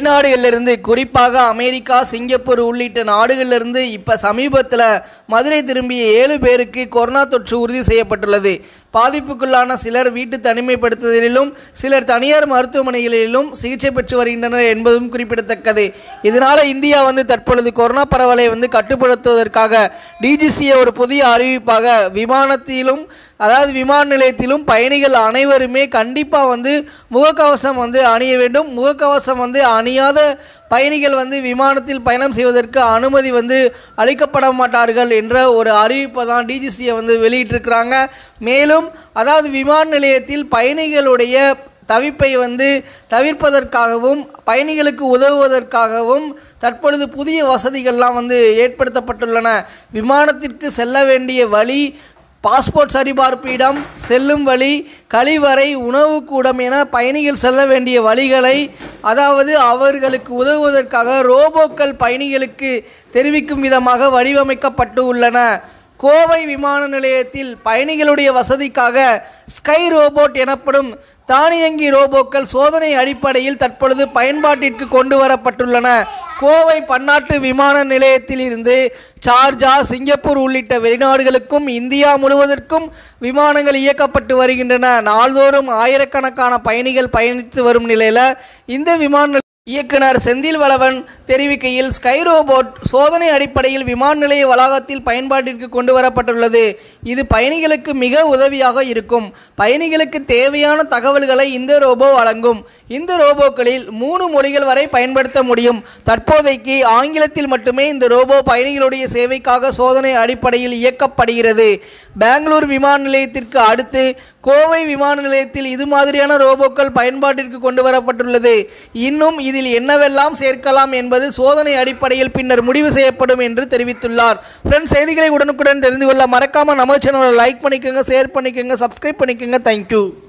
வெளிநாடுகளிலிருந்து குறிப்பாக America Singapore உள்ளிட்ட நாடுகளிலிருந்து இப்போ சமீபத்தில் மதுரை திரும்பிய ஏழு பேருக்கு கொரோனா தொற்று உறுதி செய்யப்பட்டுள்ளது பாதிப்புக்குள்ளான சிலர் வீட்டு தனிமைப்படுத்துதலிலும் சிலர் தனியார் மருத்துவமனைகளிலும் சிகிச்சை பெற்று வருகின்றனர் என்பதும் குறிப்பிடத்தக்கது இதனால் இந்தியா வந்து தற்பொழுது கொரோனா பரவலை வந்து கட்டுப்படுத்துவதற்காக டிஜிசிஏ ஒரு புதிய அறிவிப்பாக விமானத்திலும் அதாவது விமான நிலையத்திலும் பயணிகள் அனைவருமே கண்டிப்பாக வந்து முகக்கவசம் வந்து அணிய வேண்டும் முகக்கவசம் வந்து அணியாத பயணிகள் வந்து விமானத்தில் பயணம் செய்வதற்கு அனுமதி வந்து அளிக்கப்பட மாட்டார்கள் என்ற ஒரு அறிவிப்பை தான் டிஜிசியை வந்து வெளியிட்டிருக்கிறாங்க மேலும் அதாவது விமான நிலையத்தில் பயணிகளுடைய தவிப்பை வந்து தவிர்ப்பதற்காகவும் பயணிகளுக்கு உதவுவதற்காகவும் தற்பொழுது புதிய வசதிகள்லாம் வந்து ஏற்படுத்தப்பட்டுள்ளன விமானத்திற்கு செல்ல வேண்டிய வழி பாஸ்போர்ட் சரிபார்ப்பு இடம் செல்லும் வழி கழிவறை உணவு கூடம் என பயணிகள் செல்ல வேண்டிய வழிகளை அதாவது அவர்களுக்கு உதவுவதற்காக ரோபோக்கள் பயணிகளுக்கு தெரிவிக்கும் விதமாக வடிவமைக்கப்பட்டு உள்ளன கோவை விமான நிலையத்தில் பயணிகளுடைய வசதிக்காக ஸ்கை ரோபோட் எனப்படும் தானியங்கி ரோபோக்கள் சோதனை அடிப்படையில் தற்பொழுது பயன்பாட்டிற்கு கொண்டு வரப்பட்டுள்ளன கோவை பன்னாட்டு விமான நிலையத்தில் இருந்து சார்ஜா சிங்கப்பூர் உள்ளிட்ட வெளிநாடுகளுக்கும் இந்தியா முழுவதற்கும் விமானங்கள் இயக்கப்பட்டு வருகின்றன நாள்தோறும் ஆயிரக்கணக்கான பயணிகள் பயணித்து வரும் நிலையில் இந்த விமான இயக்குனர் செந்தில் வளவன் தெரிவிக்கையில் ஸ்கை ரோபோட் சோதனை அடிப்படையில் விமான நிலைய வளாகத்தில் பயன்பாட்டிற்கு கொண்டு வரப்பட்டுள்ளது இது பயணிகளுக்கு மிக உதவியாக இருக்கும் பயணிகளுக்கு தேவையான தகவல்களை இந்த ரோபோ வழங்கும் இந்த ரோபோக்களில் மூணு மொழிகள் வரை பயன்படுத்த முடியும் தற்போதைக்கு ஆங்கிலத்தில் மட்டுமே இந்த ரோபோ பயணிகளுடைய சேவைக்காக சோதனை அடிப்படையில் இயக்கப்படுகிறது பெங்களூர் விமான நிலையத்திற்கு அடுத்து கோவை விமான நிலையத்தில் இது மாதிரியான ரோபோக்கள் பயன்பாட்டிற்கு கொண்டு வரப்பட்டுள்ளது இன்னும் இதில் என்னவெல்லாம் சேர்க்கலாம் என்பது சோதனை அடிப்படையில் பின்னர் முடிவு செய்யப்படும் என்று தெரிவித்துள்ளார் ஃப்ரெண்ட்ஸ் செய்திகளை உடனுக்குடன் தெரிந்து கொள்ள மறக்காம நம்ம சேனலை லைக் பண்ணிக்கோங்க ஷேர் பண்ணிக்கோங்க சப்ஸ்கிரைப் பண்ணிக்கோங்க தேங்க்யூ